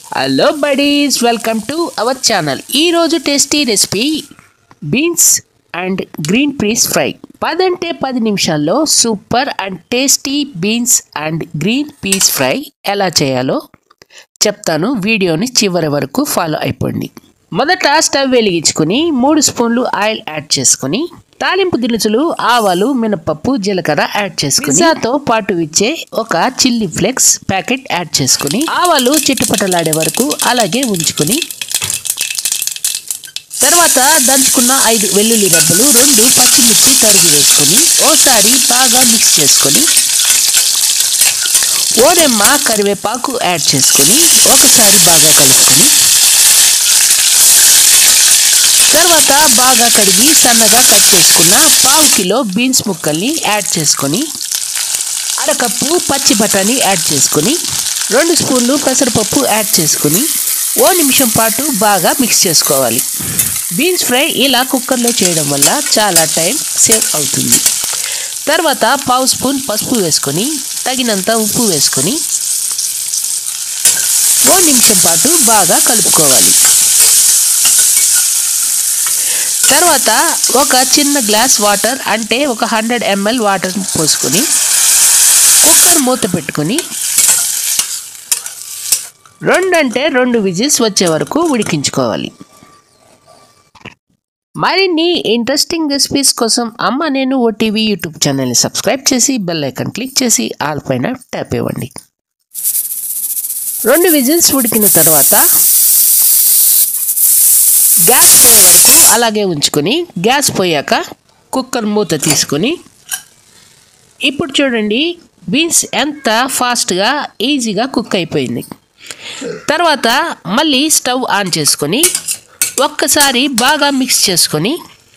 hello buddies welcome to our channel ఈరోజు tasty recipe beans and green peas fry పదంటే పది నిమిషాల్లో super and tasty beans and green peas fry ఎలా చేయాలో చెప్తాను వీడియోని చివరి వరకు ఫాలో అయిపోండి మొదట స్టవ్ వెలిగించుకుని మూడు స్పూన్లు ఆయిల్ యాడ్ చేసుకుని తాలింపు దినుసులు ఆవాలు మినపప్పు జీలకర్ర యాడ్ చేసుకుని పిజ్జాతో పాటు ఇచ్చే ఒక చిల్లీ ఫ్లేక్స్ ప్యాకెట్ యాడ్ చేసుకుని ఆవాలు చిట్టుపట్టలాడే వరకు అలాగే ఉంచుకుని తర్వాత దంచుకున్న ఐదు వెల్లుల్లి రెబ్బలు రెండు పచ్చిమిర్చి తరిగి వేసుకొని ఓసారి బాగా మిక్స్ చేసుకొని ఓరెమ్మ కరివేపాకు యాడ్ చేసుకొని ఒకసారి బాగా కలుపుకొని తర్వాత బాగా కడిగి సన్నగా కట్ చేసుకున్న పావు కిలో బీన్స్ ముక్కల్ని యాడ్ చేసుకొని అరకప్పు పచ్చి బఠానీ యాడ్ చేసుకొని రెండు స్పూన్లు పెసరపప్పు యాడ్ చేసుకొని ఓ నిమిషం పాటు బాగా మిక్స్ చేసుకోవాలి బీన్స్ ఫ్రై ఇలా కుక్కర్లో చేయడం వల్ల చాలా టైం సేవ్ అవుతుంది తర్వాత పావు స్పూన్ పసుపు వేసుకొని తగినంత ఉప్పు వేసుకొని ఓ నిమిషం పాటు బాగా కలుపుకోవాలి తర్వాత ఒక చిన్న గ్లాస్ వాటర్ అంటే ఒక హండ్రెడ్ ఎంఎల్ వాటర్ పోసుకొని కుక్కర్ మూత పెట్టుకొని రెండు అంటే రెండు విజిల్స్ వచ్చే వరకు ఉడికించుకోవాలి మరిన్ని ఇంట్రెస్టింగ్ రెసిపీస్ కోసం అమ్మ నేను ఓటీవీ యూట్యూబ్ ఛానల్ని సబ్స్క్రైబ్ చేసి బెల్ ఐకాన్ క్లిక్ చేసి ఆల్ పైన ట్యాప్ ఇవ్వండి రెండు విజిల్స్ ఉడికిన తర్వాత గ్యాస్ పోయే వరకు అలాగే ఉంచుకొని గ్యాస్ పోయాక కుక్కర్ మూత తీసుకొని ఇప్పుడు చూడండి బీన్స్ ఎంత ఫాస్ట్గా ఈజీగా కుక్ అయిపోయింది తర్వాత మళ్ళీ స్టవ్ ఆన్ చేసుకొని ఒక్కసారి బాగా మిక్స్ చేసుకొని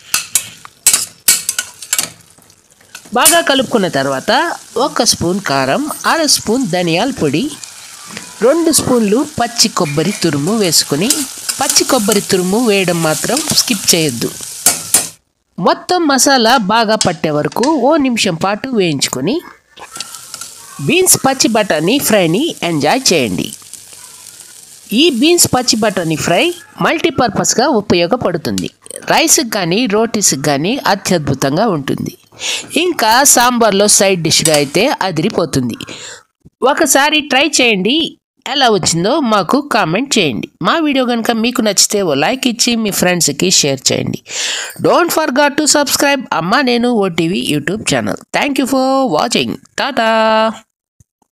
బాగా కలుపుకున్న తర్వాత ఒక స్పూన్ కారం అర స్పూన్ ధనియాల పొడి రెండు స్పూన్లు పచ్చి కొబ్బరి తురుము వేసుకొని పచ్చి కొబ్బరి తురుము వేయడం మాత్రం స్కిప్ చేయొద్దు మొత్తం మసాలా బాగా పట్టే వరకు ఓ నిమిషం పాటు వేయించుకొని బీన్స్ పచ్చి బఠానీ ఫ్రైని ఎంజాయ్ చేయండి ఈ బీన్స్ పచ్చి బఠానీ ఫ్రై మల్టీపర్పస్గా ఉపయోగపడుతుంది రైస్కి కానీ రోటీస్కి కానీ అత్యద్భుతంగా ఉంటుంది ఇంకా సాంబార్లో సైడ్ డిష్గా అయితే అదిరిపోతుంది ఒకసారి ట్రై చేయండి ఎలా వచ్చిందో మాకు కామెంట్ చేయండి మా వీడియో కనుక మీకు నచ్చితే ఓ లైక్ ఇచ్చి మీ ఫ్రెండ్స్కి షేర్ చేయండి don't forgot to subscribe Amma Nenu OTV YouTube channel thank you for watching Tata